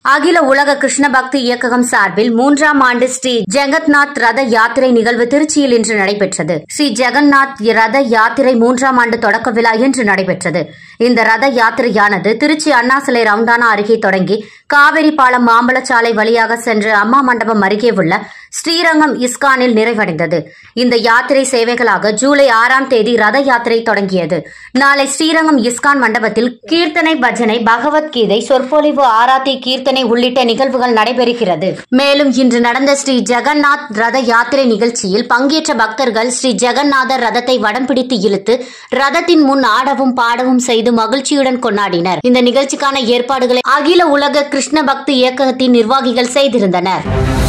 அகில உலக கிருஷ்ண பக்தி இயக்ககம் சார்பில் மூன்றாம் ஆண்டு ஸ்ரீ ஜெகந்நாத் ரத யாத்திரை நிகழ்வு திருச்சியில் இன்று நடைபெற்றது ஸ்ரீ ஜெகந்நாத் ரத யாத்திரை மூன்றாம் ஆண்டு தொடக்க விழா இன்று நடைபெற்றது இந்த ரத யாத்திரையானது திருச்சி அண்ணா சிலை ரவுண்டானா அருகே தொடங்கி காவிரி பாலம் மாம்பழச்சாலை வழியாக சென்று அம்மா மண்டபம் அருகே உள்ள ஸ்ரீரங்கம் இஸ்கானில் நிறைவடைந்தது இந்த யாத்திரை சேவைகளாக ஜூலை ஆறாம் தேதி ரத யாத்திரை தொடங்கியது நாளை ஸ்ரீரங்கம் இஸ்கான் மண்டபத்தில் கீர்த்தனை பஜனை பகவத்கீதை சொற்பொழிவு ஆராத்தி கீர்த்தனை உள்ளிட்ட நிகழ்வுகள் நடைபெறுகிறது மேலும் இன்று நடந்த ஸ்ரீ ஜெகநாத் ரத யாத்திரை நிகழ்ச்சியில் பங்கேற்ற பக்தர்கள் ஸ்ரீ ஜெகநாதர் ரதத்தை வடம் பிடித்து இழுத்து ரதத்தின் முன் ஆடவும் பாடவும் செய்து மகிழ்ச்சியுடன் கொண்டாடினர் இந்த நிகழ்ச்சிக்கான ஏற்பாடுகளை அகில உலக கிருஷ்ண பக்தி இயக்கத்தின் நிர்வாகிகள் செய்திருந்தனர்